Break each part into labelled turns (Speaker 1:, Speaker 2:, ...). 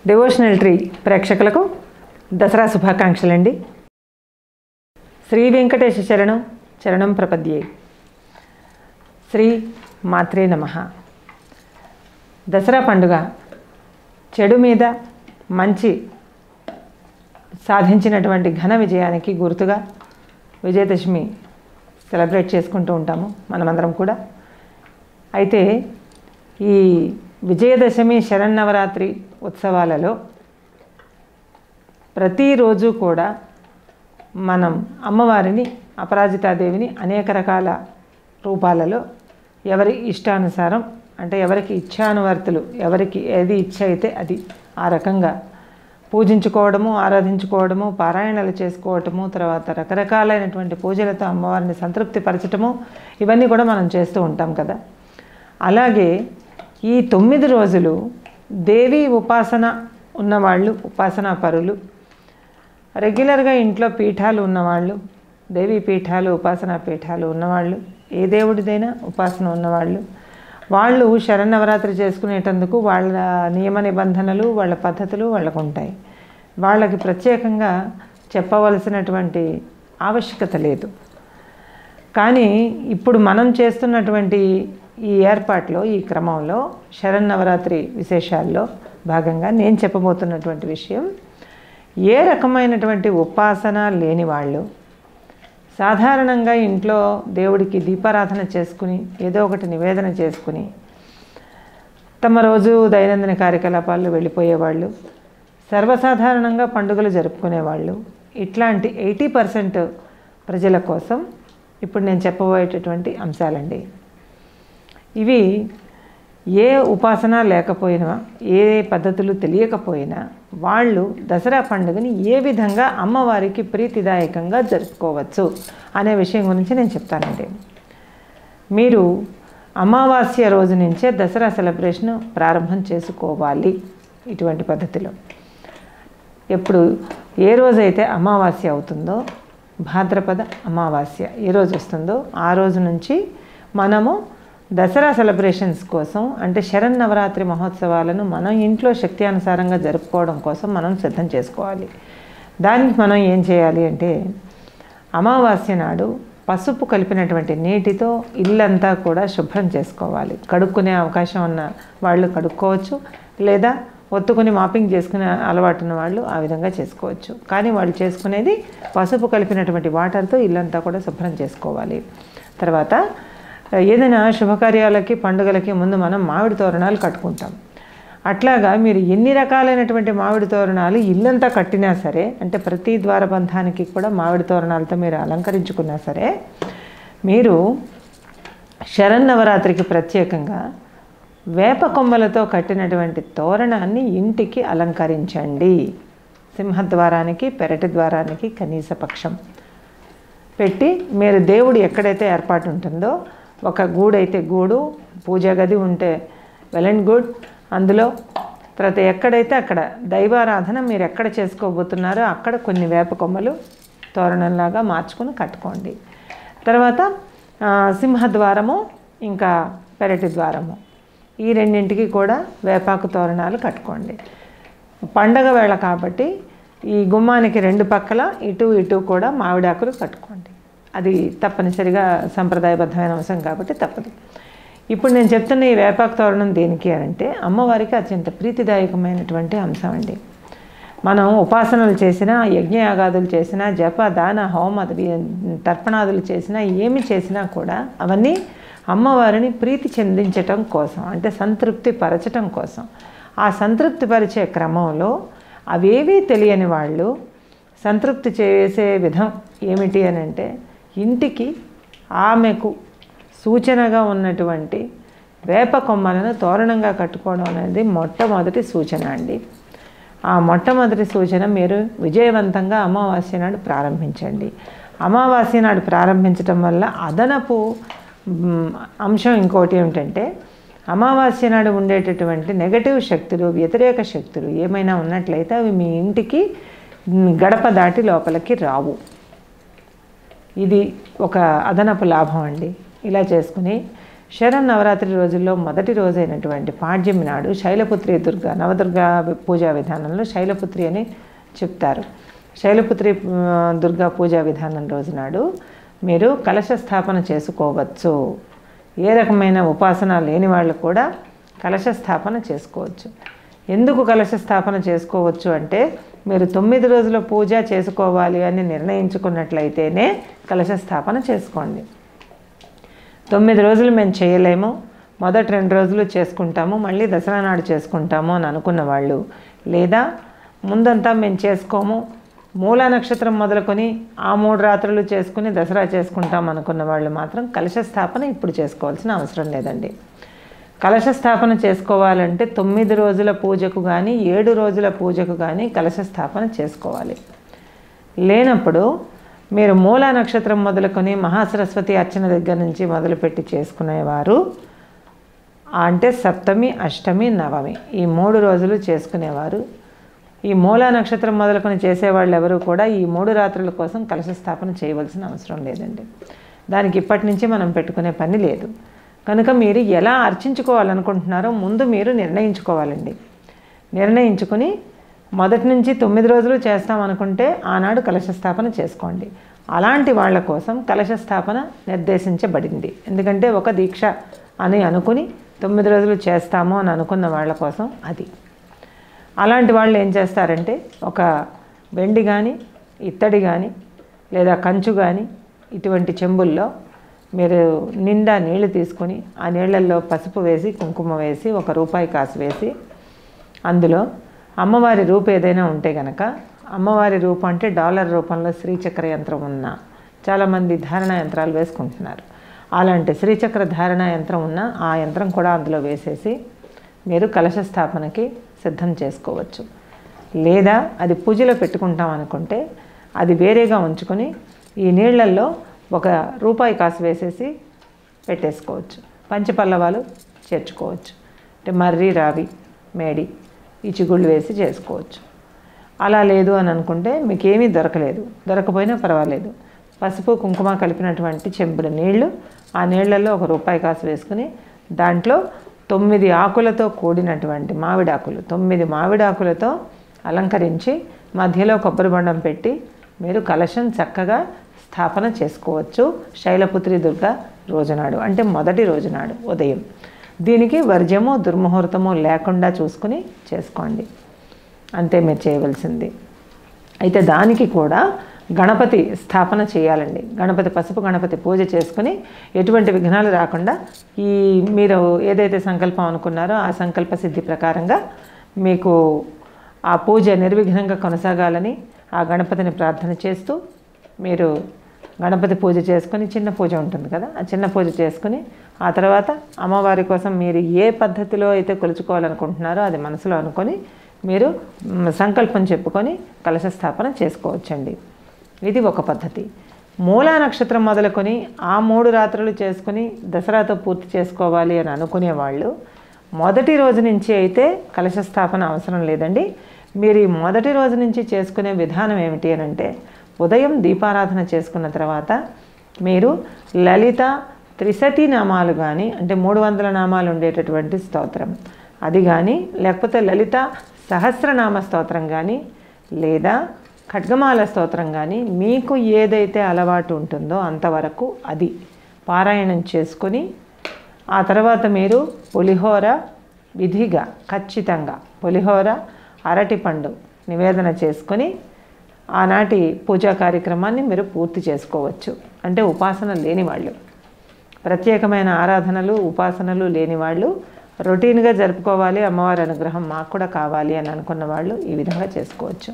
Speaker 1: devotional tree ప్రేక్షకులకు దసరా శుభాకాంక్షలండి శ్రీ వెంకటేశ శరణం చరణం ప్రపద్యే శ్రీ మాత్రే నమ దసరా పండుగ చెడు మీద మంచి సాధించినటువంటి ఘన విజయానికి గుర్తుగా విజయదశమి సెలబ్రేట్ చేసుకుంటూ ఉంటాము మనమందరం కూడా అయితే ఈ విజయదశమి శరన్నవరాత్రి ఉత్సవాలలో ప్రతిరోజు కూడా మనం అమ్మవారిని అపరాజితాదేవిని అనేక రకాల రూపాలలో ఎవరి ఇష్టానుసారం అంటే ఎవరికి ఇచ్ఛానువర్తులు ఎవరికి ఏది ఇచ్చ అయితే అది ఆ రకంగా పూజించుకోవడము ఆరాధించుకోవడము పారాయణలు చేసుకోవటము తర్వాత రకరకాలైనటువంటి పూజలతో అమ్మవారిని సంతృప్తి పరచటము ఇవన్నీ కూడా మనం చేస్తూ ఉంటాం కదా అలాగే ఈ తొమ్మిది రోజులు దేవి ఉపాసన ఉన్నవాళ్ళు ఉపాసనా పరులు రెగ్యులర్గా ఇంట్లో పీఠాలు ఉన్నవాళ్ళు దేవీ పీఠాలు ఉపాసనా పీఠాలు ఉన్నవాళ్ళు ఏ దేవుడిదైనా ఉపాసన ఉన్నవాళ్ళు వాళ్ళు శరన్నవరాత్రి చేసుకునేటందుకు వాళ్ళ నియమ నిబంధనలు వాళ్ళ పద్ధతులు వాళ్ళకు ఉంటాయి వాళ్ళకి ప్రత్యేకంగా చెప్పవలసినటువంటి ఆవశ్యకత లేదు కానీ ఇప్పుడు మనం చేస్తున్నటువంటి ఈ ఏర్పాట్లో ఈ క్రమంలో శరన్నవరాత్రి విశేషాల్లో భాగంగా నేను చెప్పబోతున్నటువంటి విషయం ఏ రకమైనటువంటి ఉపాసన లేని వాళ్ళు సాధారణంగా ఇంట్లో దేవుడికి దీపారాధన చేసుకుని ఏదో ఒకటి నివేదన చేసుకుని తమ రోజు దైనందిన కార్యకలాపాల్లో వెళ్ళిపోయేవాళ్ళు సర్వసాధారణంగా పండుగలు జరుపుకునేవాళ్ళు ఇట్లాంటి ఎయిటీ పర్సెంట్ ప్రజల కోసం ఇప్పుడు నేను చెప్పబోయేటటువంటి అంశాలండి ఇవి ఏ ఉపాసన లేకపోయినా ఏ పద్ధతులు తెలియకపోయినా వాళ్ళు దసరా పండుగని ఏ విధంగా అమ్మవారికి ప్రీతిదాయకంగా జరుపుకోవచ్చు అనే విషయం గురించి నేను చెప్తానండి మీరు అమావాస్య రోజు నుంచే దసరా సెలబ్రేషన్ ప్రారంభం చేసుకోవాలి ఇటువంటి పద్ధతిలో ఎప్పుడు ఏ రోజైతే అమావాస్య అవుతుందో భాద్రపద అమావాస్య ఏ రోజు వస్తుందో ఆ రోజు నుంచి మనము దసరా సెలబ్రేషన్స్ కోసం అంటే శరన్నవరాత్రి మహోత్సవాలను మనం ఇంట్లో శక్తి అనుసారంగా జరుపుకోవడం కోసం మనం సిద్ధం చేసుకోవాలి దానికి మనం ఏం చేయాలి అంటే అమావాస్య నాడు పసుపు కలిపినటువంటి నీటితో ఇల్లంతా కూడా శుభ్రం చేసుకోవాలి కడుక్కునే అవకాశం ఉన్న వాళ్ళు కడుక్కోవచ్చు లేదా ఒత్తుకుని మాపింగ్ చేసుకునే అలవాటు ఉన్న వాళ్ళు ఆ విధంగా చేసుకోవచ్చు కానీ వాళ్ళు చేసుకునేది పసుపు కలిపినటువంటి వాటర్తో ఇల్లంతా కూడా శుభ్రం చేసుకోవాలి తర్వాత ఏదైనా శుభకార్యాలకి పండుగలకి ముందు మనం మామిడి తోరణాలు కట్టుకుంటాం అట్లాగా మీరు ఎన్ని రకాలైనటువంటి మామిడి తోరణాలు ఇల్లంతా కట్టినా సరే అంటే ప్రతి ద్వారబంధానికి కూడా మామిడి తోరణాలతో మీరు అలంకరించుకున్నా సరే మీరు శరన్నవరాత్రికి ప్రత్యేకంగా వేప కొమ్మలతో కట్టినటువంటి తోరణాన్ని ఇంటికి అలంకరించండి సింహద్వారానికి పెరటి ద్వారానికి కనీస పక్షం పెట్టి మీరు దేవుడు ఎక్కడైతే ఏర్పాటు ఉంటుందో ఒక గూడైతే గూడు పూజా గది ఉంటే వెల్ అండ్ గుడ్ అందులో తర్వాత ఎక్కడైతే అక్కడ దైవారాధన మీరు ఎక్కడ చేసుకోబోతున్నారో అక్కడ కొన్ని వేప కొమ్మలు తోరణంలాగా మార్చుకుని కట్టుకోండి తర్వాత సింహద్వారము ఇంకా పెరటి ద్వారము ఈ రెండింటికి కూడా వేపాకు తోరణాలు కట్టుకోండి పండగ వేళ కాబట్టి ఈ గుమ్మానికి రెండు పక్కల ఇటు ఇటు కూడా మామిడాకులు కట్టుకోండి అది తప్పనిసరిగా సంప్రదాయబద్ధమైన అంశం కాబట్టి తప్పదు ఇప్పుడు నేను చెప్తున్న ఈ వేపాకు తోరణం దేనికి అంటే అమ్మవారికి అత్యంత ప్రీతిదాయకమైనటువంటి అంశం అండి మనం ఉపాసనలు చేసినా యజ్ఞయాగాదులు చేసినా జప దాన హోమ తర్పణాదులు చేసినా ఏమి చేసినా కూడా అవన్నీ అమ్మవారిని ప్రీతి చెందించటం కోసం అంటే సంతృప్తి పరచటం కోసం ఆ సంతృప్తి పరిచే క్రమంలో అవేవీ తెలియని వాళ్ళు సంతృప్తి చేసే విధం ఏమిటి అని అంటే ఇంటికి ఆమెకు సూచనగా ఉన్నటువంటి వేప కొమ్మలను తోరణంగా కట్టుకోవడం అనేది మొట్టమొదటి సూచన అండి ఆ మొట్టమొదటి సూచన మీరు విజయవంతంగా అమావాస్య నాడు ప్రారంభించండి అమావాస్య నాడు ప్రారంభించడం వల్ల అదనపు అంశం ఇంకోటి ఏమిటంటే అమావాస్య నాడు ఉండేటటువంటి నెగటివ్ శక్తులు వ్యతిరేక శక్తులు ఏమైనా ఉన్నట్లయితే అవి మీ ఇంటికి గడప దాటి లోపలికి రావు ఇది ఒక అదనపు లాభం అండి ఇలా చేసుకుని శరన్నవరాత్రి రోజుల్లో మొదటి రోజైనటువంటి పాడ్యమి నాడు శైలపుత్రి దుర్గ నవదుర్గా పూజా విధానంలో శైలపుత్రి అని చెప్తారు శైలపుత్రి ఆ, దుర్గా పూజా విధానం రోజు నాడు మీరు కలశ స్థాపన చేసుకోవచ్చు ఏ రకమైన ఉపాసన లేని వాళ్ళు కూడా కలశ స్థాపన చేసుకోవచ్చు ఎందుకు కలశ స్థాపన చేసుకోవచ్చు అంటే మీరు తొమ్మిది రోజుల పూజ చేసుకోవాలి అని నిర్ణయించుకున్నట్లయితేనే కలశ స్థాపన చేసుకోండి తొమ్మిది రోజులు మేము చేయలేము మొదటి రెండు రోజులు చేసుకుంటాము మళ్ళీ దసరా నాడు చేసుకుంటాము అని అనుకున్న వాళ్ళు లేదా ముందంతా మేము చేసుకోము మూల నక్షత్రం మొదలుకొని ఆ మూడు రాత్రులు చేసుకుని దసరా చేసుకుంటాం అనుకున్న వాళ్ళు మాత్రం కలశ స్థాపన ఇప్పుడు చేసుకోవాల్సిన అవసరం లేదండి కలశ స్థాపన చేసుకోవాలంటే తొమ్మిది రోజుల పూజకు కానీ ఏడు రోజుల పూజకు కానీ కలశ స్థాపన చేసుకోవాలి లేనప్పుడు మీరు మూల నక్షత్రం మొదలుకొని మహాసరస్వతి అర్చన దగ్గర నుంచి మొదలుపెట్టి చేసుకునేవారు అంటే సప్తమి అష్టమి నవమి ఈ మూడు రోజులు చేసుకునేవారు ఈ మూల నక్షత్రం మొదలుకొని చేసేవాళ్ళు ఎవరు కూడా ఈ మూడు రాత్రుల కోసం కలశ స్థాపన చేయవలసిన అవసరం లేదండి దానికి ఇప్పటి నుంచి మనం పెట్టుకునే పని లేదు కనుక మీరు ఎలా అర్చించుకోవాలనుకుంటున్నారో ముందు మీరు నిర్ణయించుకోవాలండి నిర్ణయించుకుని మొదటి నుంచి తొమ్మిది రోజులు చేస్తాం అనుకుంటే ఆనాడు కలశ స్థాపన చేసుకోండి అలాంటి వాళ్ళ కోసం కలశ స్థాపన నిర్దేశించబడింది ఎందుకంటే ఒక దీక్ష అని అనుకుని తొమ్మిది రోజులు చేస్తాము అని అనుకున్న వాళ్ళ కోసం అది అలాంటి వాళ్ళు ఏం చేస్తారంటే ఒక వెండి కానీ ఇత్తడి కానీ లేదా కంచు కానీ ఇటువంటి చెంబుల్లో మీరు నిండా నీళ్లు తీసుకొని ఆ నీళ్ళల్లో పసుపు వేసి కుంకుమ వేసి ఒక రూపాయి కాసు వేసి అందులో అమ్మవారి రూపు ఏదైనా ఉంటే గనక అమ్మవారి రూపం అంటే డాలర్ రూపంలో శ్రీచక్ర యంత్రం ఉన్న చాలామంది ధారణ యంత్రాలు వేసుకుంటున్నారు అలాంటి శ్రీచక్ర ధారణ యంత్రం ఉన్న ఆ యంత్రం కూడా అందులో వేసేసి మీరు కలశ స్థాపనకి సిద్ధం చేసుకోవచ్చు లేదా అది పూజలో పెట్టుకుంటాం అనుకుంటే అది వేరేగా ఉంచుకొని ఈ నీళ్ళల్లో ఒక రూపాయి కాసు వేసేసి పెట్టేసుకోవచ్చు పంచపల్లవాలు చేర్చుకోవచ్చు అంటే మర్రి రావి మేడి ఈ చిగుళ్ళు వేసి చేసుకోవచ్చు అలా లేదు అని అనుకుంటే మీకు ఏమీ దొరకలేదు దొరకపోయినా పర్వాలేదు పసుపు కుంకుమ కలిపినటువంటి చెంబుడు నీళ్లు ఆ నీళ్లలో ఒక రూపాయి కాసు వేసుకుని దాంట్లో తొమ్మిది ఆకులతో కూడినటువంటి మామిడాకులు తొమ్మిది మామిడాకులతో అలంకరించి మధ్యలో కొబ్బరి బొండం పెట్టి మీరు కలశం చక్కగా స్థాపన చేసుకోవచ్చు శైలపుత్రి దుర్గ రోజునాడు అంటే మొదటి రోజునాడు ఉదయం దీనికి వర్జ్యము దుర్ముహూర్తము లేకుండా చూసుకుని చేసుకోండి అంతే మీరు చేయవలసింది అయితే దానికి కూడా గణపతి స్థాపన చేయాలండి గణపతి పసుపు గణపతి పూజ చేసుకుని ఎటువంటి విఘ్నాలు రాకుండా ఈ మీరు ఏదైతే సంకల్పం అనుకున్నారో ఆ సంకల్ప సిద్ధి ప్రకారంగా మీకు ఆ పూజ నిర్విఘ్నంగా కొనసాగాలని ఆ గణపతిని ప్రార్థన చేస్తూ మీరు గణపతి పూజ చేసుకొని చిన్న పూజ ఉంటుంది కదా ఆ చిన్న పూజ చేసుకుని ఆ తర్వాత అమ్మవారి కోసం మీరు ఏ పద్ధతిలో అయితే కొలుచుకోవాలనుకుంటున్నారో అది మనసులో అనుకొని మీరు మ్, సంకల్పం చెప్పుకొని కలశ స్థాపన చేసుకోవచ్చండి ఇది ఒక పద్ధతి మూలా నక్షత్రం మొదలుకొని ఆ మూడు రాత్రులు చేసుకుని దసరాతో పూర్తి చేసుకోవాలి అని అనుకునే వాళ్ళు మొదటి రోజు నుంచి అయితే కలశ స్థాపన అవసరం లేదండి మీరు ఈ మొదటి రోజు నుంచి చేసుకునే విధానం ఏమిటి అని అంటే ఉదయం దీపారాధన చేసుకున్న తర్వాత మీరు లలిత త్రిశతి నామాలు కానీ అంటే మూడు వందల నామాలు ఉండేటటువంటి స్తోత్రం అది కానీ లేకపోతే లలిత సహస్రనామ స్తోత్రం కానీ లేదా ఖడ్గమాల స్తోత్రం కానీ మీకు ఏదైతే అలవాటు ఉంటుందో అంతవరకు అది పారాయణం చేసుకొని ఆ తర్వాత మీరు పులిహోర విధిగా ఖచ్చితంగా పులిహోర అరటిపండు నివేదన చేసుకొని ఆనాటి పూజా కార్యక్రమాన్ని మీరు పూర్తి చేసుకోవచ్చు అంటే ఉపాసన లేని వాళ్ళు ప్రత్యేకమైన ఆరాధనలు ఉపాసనలు లేని వాళ్ళు రొటీన్గా జరుపుకోవాలి అమ్మవారి అనుగ్రహం మాకు కూడా కావాలి అని అనుకున్న వాళ్ళు ఈ విధంగా చేసుకోవచ్చు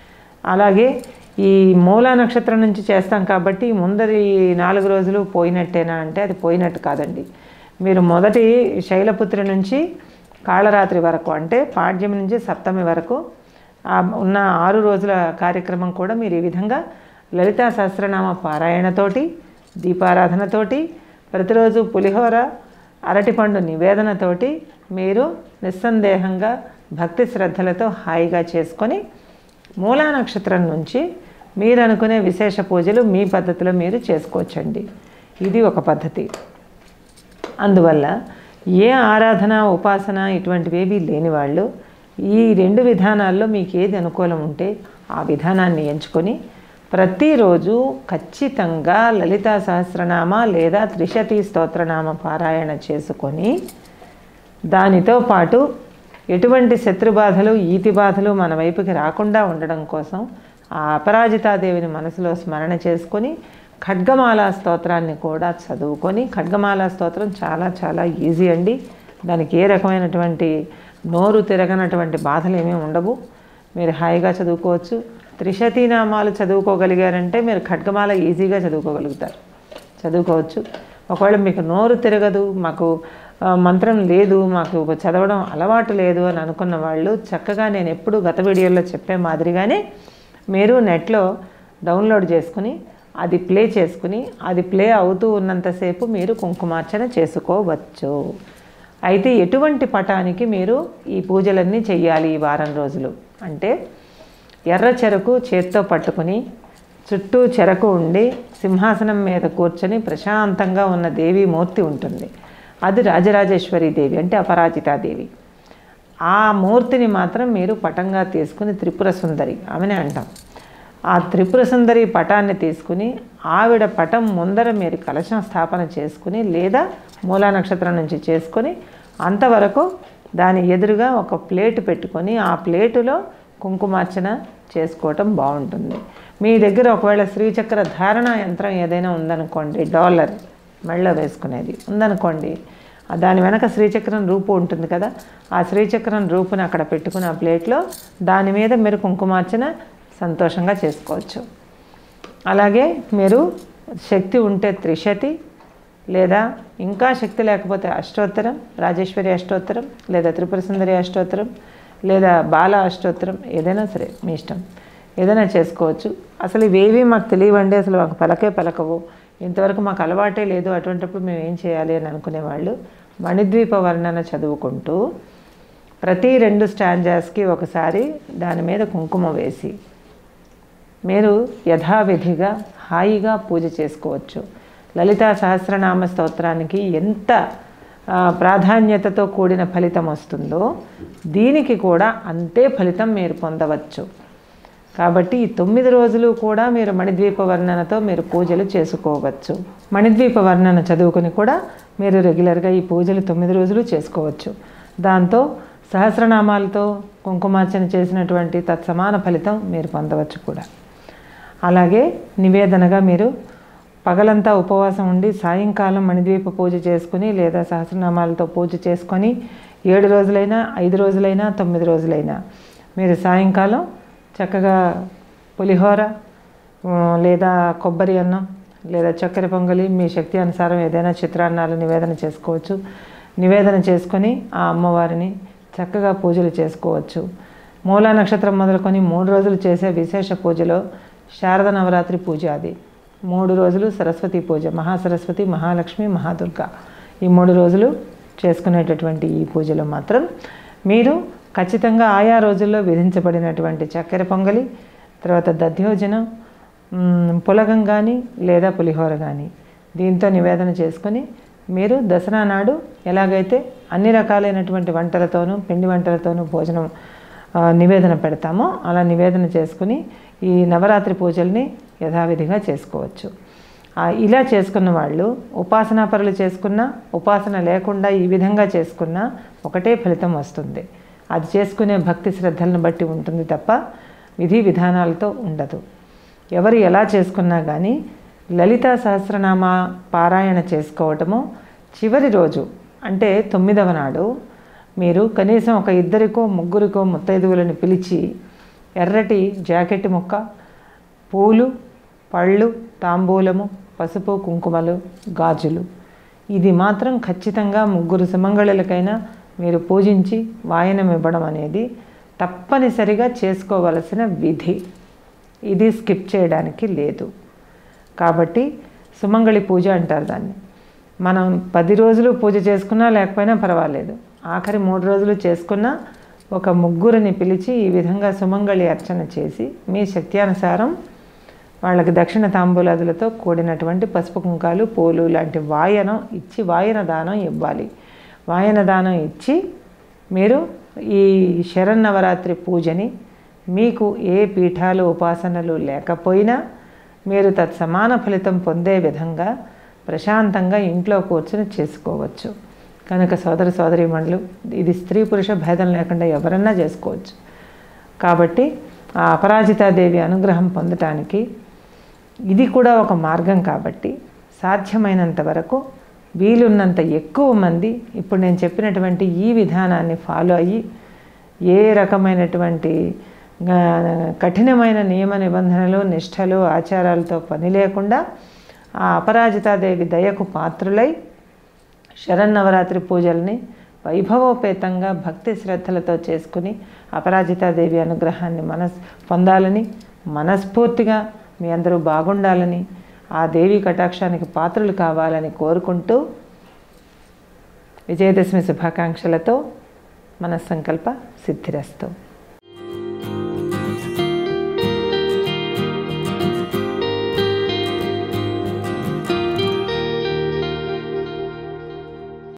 Speaker 1: అలాగే ఈ మూలా నక్షత్రం నుంచి చేస్తాం కాబట్టి ముందరి నాలుగు రోజులు పోయినట్టేనా అంటే అది పోయినట్టు కాదండి మీరు మొదటి శైలపుత్రి నుంచి కాళరాత్రి వరకు అంటే పాడ్యమి నుంచి సప్తమి వరకు ఆ ఉన్న ఆరు రోజుల కార్యక్రమం కూడా మీరు ఈ విధంగా లలితా సహస్రనామ పారాయణతోటి దీపారాధనతోటి ప్రతిరోజు పులిహోర అరటిపండు నివేదనతోటి మీరు నిస్సందేహంగా భక్తి శ్రద్ధలతో హాయిగా చేసుకొని మూలా నక్షత్రం నుంచి మీరు అనుకునే విశేష పూజలు మీ పద్ధతిలో మీరు చేసుకోవచ్చండి ఇది ఒక పద్ధతి అందువల్ల ఏ ఆరాధన ఉపాసన ఇటువంటివేవి లేని వాళ్ళు ఈ రెండు విధానాల్లో మీకు ఏది అనుకూలం ఉంటే ఆ విధానాన్ని ఎంచుకొని ప్రతిరోజు ఖచ్చితంగా లలితా సహస్రనామ లేదా త్రిశతి స్తోత్రనామ పారాయణ చేసుకొని దానితో పాటు ఎటువంటి శత్రు బాధలు ఈతి బాధలు మన వైపుకి రాకుండా ఉండడం కోసం ఆ అపరాజితాదేవిని మనసులో స్మరణ చేసుకొని ఖడ్గమాల స్తోత్రాన్ని కూడా చదువుకొని ఖడ్గమాల స్తోత్రం చాలా చాలా ఈజీ అండి దానికి ఏ రకమైనటువంటి నోరు తిరగనటువంటి బాధలు ఏమీ ఉండవు మీరు హాయిగా చదువుకోవచ్చు త్రిశతీ నామాలు చదువుకోగలిగారంటే మీరు ఖడ్గమాల ఈజీగా చదువుకోగలుగుతారు చదువుకోవచ్చు ఒకవేళ మీకు నోరు తిరగదు మాకు ఆ, మంత్రం లేదు మాకు చదవడం అలవాటు లేదు అని అనుకున్న వాళ్ళు చక్కగా నేను ఎప్పుడు గత వీడియోలో చెప్పే మాదిరిగానే మీరు నెట్లో డౌన్లోడ్ చేసుకుని అది ప్లే చేసుకుని అది ప్లే అవుతూ ఉన్నంతసేపు మీరు కుంకుమార్చన చేసుకోవచ్చు అయితే ఎటువంటి పటానికి మీరు ఈ పూజలన్నీ చెయ్యాలి ఈ వారం రోజులు అంటే ఎర్ర చెరకు చేత్తో పట్టుకుని చుట్టూ చెరకు ఉండి సింహాసనం మీద కూర్చొని ప్రశాంతంగా ఉన్న దేవి మూర్తి ఉంటుంది అది రాజరాజేశ్వరి దేవి అంటే అపరాజితాదేవి ఆ మూర్తిని మాత్రం మీరు పటంగా తీసుకుని త్రిపుర సుందరి ఆమెనే అంటాం ఆ త్రిపుర సుందరి పటాన్ని తీసుకుని ఆవిడ పటం ముందర మీరు కలశం స్థాపన చేసుకుని లేదా మూలా నక్షత్రం నుంచి చేసుకొని అంతవరకు దాని ఎదురుగా ఒక ప్లేట్ పెట్టుకొని ఆ ప్లేటులో కుంకుమార్చన చేసుకోవటం బాగుంటుంది మీ దగ్గర ఒకవేళ శ్రీచక్ర ధారణ యంత్రం ఏదైనా ఉందనుకోండి డాలర్ మెళ్ళో వేసుకునేది ఉందనుకోండి ఆ దాని వెనక శ్రీచక్రం రూపు ఉంటుంది కదా ఆ శ్రీచక్రం రూపుని అక్కడ పెట్టుకుని ఆ ప్లేట్లో దాని మీద మీరు కుంకుమార్చన సంతోషంగా చేసుకోవచ్చు అలాగే మీరు శక్తి ఉంటే త్రిశతి లేదా ఇంకా శక్తి లేకపోతే అష్టోత్తరం రాజేశ్వరి అష్టోత్తరం లేదా త్రిపుర సుందరి అష్టోత్తరం లేదా బాల అష్టోత్తరం ఏదైనా సరే మీ ఇష్టం ఏదైనా చేసుకోవచ్చు అసలు ఇవేవి మాకు తెలియవండి అసలు మాకు పలకే పలకవు ఇంతవరకు మాకు అలవాటే లేదు అటువంటిప్పుడు మేము ఏం చేయాలి అని అనుకునేవాళ్ళు మణిద్వీప వర్ణన చదువుకుంటూ ప్రతి రెండు స్టాంజాస్కి ఒకసారి దాని మీద కుంకుమ వేసి మీరు యథావిధిగా హాయిగా పూజ చేసుకోవచ్చు లలితా సహస్రనామ స్తోత్రానికి ఎంత ఆ, ప్రాధాన్యతతో కూడిన ఫలితం వస్తుందో దీనికి కూడా అంతే ఫలితం మీరు పొందవచ్చు కాబట్టి ఈ తొమ్మిది రోజులు కూడా మీరు మణిద్వీప వర్ణనతో మీరు పూజలు చేసుకోవచ్చు మణిద్వీప వర్ణన చదువుకుని కూడా మీరు రెగ్యులర్గా ఈ పూజలు తొమ్మిది రోజులు చేసుకోవచ్చు దాంతో సహస్రనామాలతో కుంకుమార్చన చేసినటువంటి తత్సమాన ఫలితం మీరు పొందవచ్చు కూడా అలాగే నివేదనగా మీరు పగలంతా ఉపవాసం ఉండి సాయంకాలం మణిద్వీప పూజ చేసుకుని లేదా సహస్రనామాలతో పూజ చేసుకొని ఏడు రోజులైనా ఐదు రోజులైనా తొమ్మిది రోజులైనా మీరు సాయంకాలం చక్కగా పులిహోర ఆ, లేదా కొబ్బరి అన్నం లేదా చక్కెర పొంగలి మీ శక్తి అనుసారం ఏదైనా చిత్రాన్నాలు నివేదన చేసుకోవచ్చు నివేదన చేసుకొని ఆ అమ్మవారిని చక్కగా పూజలు చేసుకోవచ్చు మూలా నక్షత్రం మొదలుకొని మూడు రోజులు చేసే విశేష పూజలో శారద నవరాత్రి పూజ అది మూడు రోజులు సరస్వతి పూజ మహాసరస్వతి మహాలక్ష్మి మహాదుర్గ ఈ మూడు రోజులు చేసుకునేటటువంటి ఈ పూజలో మాత్రం మీరు ఖచ్చితంగా ఆయా రోజుల్లో విధించబడినటువంటి చక్కెర పొంగలి తర్వాత దధ్యోజనం మ్, పులగం కానీ లేదా పులిహోర కానీ దీంతో నివేదన చేసుకొని మీరు దసరా నాడు ఎలాగైతే అన్ని రకాలైనటువంటి వంటలతోనూ పిండి వంటలతోనూ భోజనం ఆ, నివేదన పెడతామో అలా నివేదన చేసుకుని ఈ నవరాత్రి పూజల్ని యథావిధిగా చేసుకోవచ్చు ఆ, ఇలా చేసుకున్న వాళ్ళు ఉపాసనా పరులు చేసుకున్నా ఉపాసన లేకుండా ఈ విధంగా చేసుకున్నా ఒకటే ఫలితం వస్తుంది అది చేసుకునే భక్తి శ్రద్ధలను బట్టి ఉంటుంది తప్ప విధి విధానాలతో ఉండదు ఎవరు ఎలా చేసుకున్నా కానీ లలితా సహస్రనామ పారాయణ చేసుకోవటము చివరి రోజు అంటే తొమ్మిదవ నాడు మీరు కనీసం ఒక ఇద్దరికో ముగ్గురికో ముత్తైదువులను పిలిచి ఎర్రటి జాకెట్ ముక్క పూలు పళ్ళు తాంబూలము పసుపు కుంకుమలు గాజులు ఇది మాత్రం ఖచ్చితంగా ముగ్గురు సుమంగళులకైనా మీరు పూజించి వాయనం ఇవ్వడం అనేది తప్పనిసరిగా చేసుకోవలసిన విధి ఇది స్కిప్ చేయడానికి లేదు కాబట్టి సుమంగళి పూజ అంటారు దాన్ని మనం పది రోజులు పూజ చేసుకున్నా లేకపోయినా పర్వాలేదు ఆఖరి మూడు రోజులు చేసుకున్నా ఒక ముగ్గురిని పిలిచి ఈ విధంగా సుమంగళి అర్చన చేసి మీ శక్త్యానుసారం వాళ్ళకి దక్షిణ తాంబూలాదులతో కూడినటువంటి పసుపు కుంకాలు పూలు లాంటి వాయనం ఇచ్చి వాయన దానం ఇవ్వాలి వాయన దానం ఇచ్చి మీరు ఈ శరన్నవరాత్రి పూజని మీకు ఏ పీఠాలు ఉపాసనలు లేకపోయినా మీరు తత్సమాన ఫలితం పొందే విధంగా ప్రశాంతంగా ఇంట్లో కూర్చుని చేసుకోవచ్చు కనుక సోదర సోదరీమణులు ఇది స్త్రీ పురుష భేదం లేకుండా ఎవరన్నా చేసుకోవచ్చు కాబట్టి ఆ అపరాజితాదేవి అనుగ్రహం పొందటానికి ఇది కూడా ఒక మార్గం కాబట్టి సాధ్యమైనంత వరకు వీలున్నంత ఎక్కువ మంది ఇప్పుడు నేను చెప్పినటువంటి ఈ విధానాన్ని ఫాలో అయ్యి ఏ రకమైనటువంటి ఆ, కఠినమైన నియమ నిబంధనలు నిష్టలు ఆచారాలతో పని లేకుండా ఆ అపరాజితాదేవి దయకు పాత్రులై శరన్నవరాత్రి పూజల్ని వైభవోపేతంగా భక్తి శ్రద్ధలతో చేసుకుని అపరాజితాదేవి అనుగ్రహాన్ని మనస్ పొందాలని మనస్ఫూర్తిగా మీ అందరూ బాగుండాలని ఆ దేవి కటాక్షానికి పాత్రలు కావాలని కోరుకుంటూ విజయదశమి శుభాకాంక్షలతో మన సంకల్ప సిద్ధిరస్తు